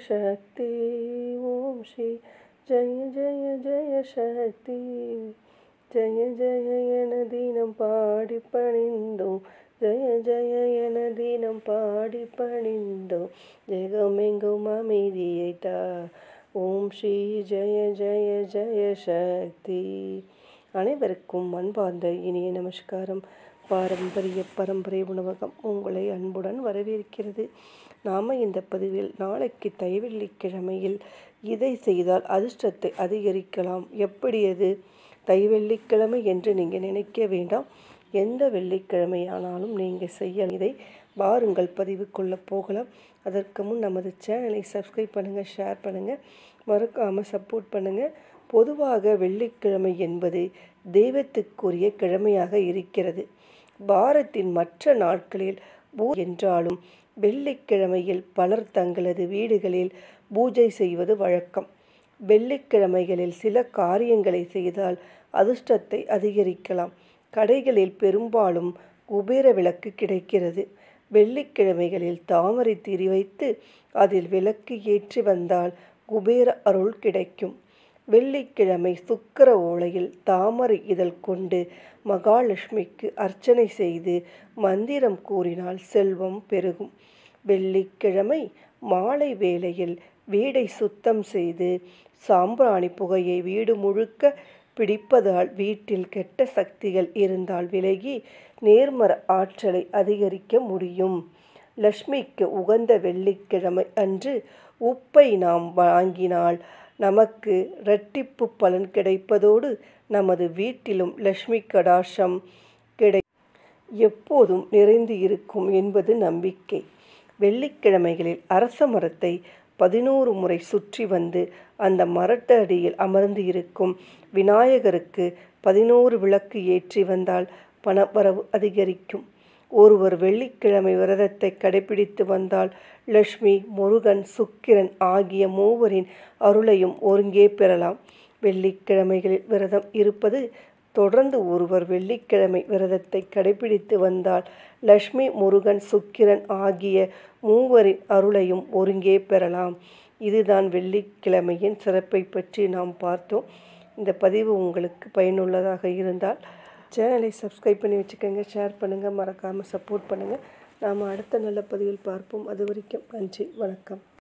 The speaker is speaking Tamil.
சக்தி ஓம் ஸ்ரீ ஜெய ஜெய ஜெய சக்தி ஜெய ஜெய என தினம் பாடி பணிந்தோம் ஜெய ஜெய என தினம் பாடி பணிந்தோம் ஜெகமெங்கும் அமைதியை தா ஓம் ஸ்ரீ ஜெய ஜெய ஜெய சக்தி அனைவருக்கும் அன்பார்ந்த இனிய நமஸ்காரம் பாரம்பரிய பரம்பரை உணவகம் உங்களை அன்புடன் வரவேற்கிறது நாம் இந்த பதிவில் நாளைக்கு தைவெள்ளிக்கிழமையில் இதை செய்தால் அதிர்ஷ்டத்தை அதிகரிக்கலாம் எப்படி அது தைவெள்ளிக்கிழமை என்று நீங்கள் நினைக்க வேண்டாம் எந்த வெள்ளிக்கிழமையானாலும் நீங்கள் செய்ய இதை வாருங்கள் பதிவுக்குள்ளே போகலாம் அதற்கு முன் நமது சேனலை சப்ஸ்கிரைப் பண்ணுங்கள் ஷேர் பண்ணுங்கள் மறக்காமல் சப்போர்ட் பண்ணுங்கள் பொதுவாக வெள்ளிக்கிழமை என்பது தெய்வத்துக்குரிய கிழமையாக இருக்கிறது வாரத்தின் மற்ற நாட்களில் பூ என்றாலும் வெள்ளிக்கிழமையில் பலர் தங்களது வீடுகளில் பூஜை செய்வது வழக்கம் வெள்ளிக்கிழமைகளில் சில காரியங்களை செய்தால் அதிர்ஷ்டத்தை அதிகரிக்கலாம் கடைகளில் பெரும்பாலும் குபேர விளக்கு கிடைக்கிறது வெள்ளிக்கிழமைகளில் தாமரை திரி வைத்து அதில் விளக்கு ஏற்றி வந்தால் குபேர அருள் கிடைக்கும் வெள்ளிக்கிழமை சுக்கர ஓலையில் தாமரை இதழ் கொண்டு மகாலட்சுமிக்கு அர்ச்சனை செய்து மந்திரம் கூறினால் செல்வம் பெருகும் வெள்ளிக்கிழமை மாலை வேளையில் வீடை சுத்தம் செய்து சாம்பிராணி புகையை வீடு முழுக்க பிடிப்பதால் வீட்டில் கெட்ட சக்திகள் இருந்தால் விலகி நேர்மற ஆற்றலை அதிகரிக்க முடியும் லக்ஷ்மிக்கு உகந்த வெள்ளிக்கிழமை அன்று உப்பை நாம் வாங்கினால் நமக்கு இரட்டிப்பு பலன் கிடைப்பதோடு நமது வீட்டிலும் லக்ஷ்மி கடாஷம் கிடை எப்போதும் நிறைந்து இருக்கும் என்பது நம்பிக்கை வெள்ளிக்கிழமைகளில் அரச மரத்தை பதினோரு முறை சுற்றி வந்து அந்த மரத்தடியில் அமர்ந்து இருக்கும் விநாயகருக்கு பதினோரு விளக்கு ஏற்றி வந்தால் பணவரவு அதிகரிக்கும் ஒருவர் வெள்ளிக்கிழமை விரதத்தை கடைபிடித்து வந்தால் லக்ஷ்மி முருகன் சுக்கிரன் ஆகிய மூவரின் அருளையும் ஒருங்கே பெறலாம் வெள்ளிக்கிழமைகளில் விரதம் இருப்பது தொடர்ந்து ஒருவர் வெள்ளிக்கிழமை விரதத்தை கடைபிடித்து வந்தால் லக்ஷ்மி முருகன் சுக்கிரன் ஆகிய மூவரின் அருளையும் ஒருங்கே பெறலாம் இதுதான் வெள்ளிக்கிழமையின் சிறப்பை பற்றி நாம் பார்த்தோம் இந்த பதிவு உங்களுக்கு பயனுள்ளதாக இருந்தால் சேனலை சப்ஸ்கிரைப் பண்ணி வச்சுக்கோங்க ஷேர் பண்ணுங்கள் மறக்காமல் சப்போர்ட் பண்ணுங்கள் நாம் அடுத்த நல்ல பதிவில் பார்ப்போம் அது வரைக்கும் நன்றி வணக்கம்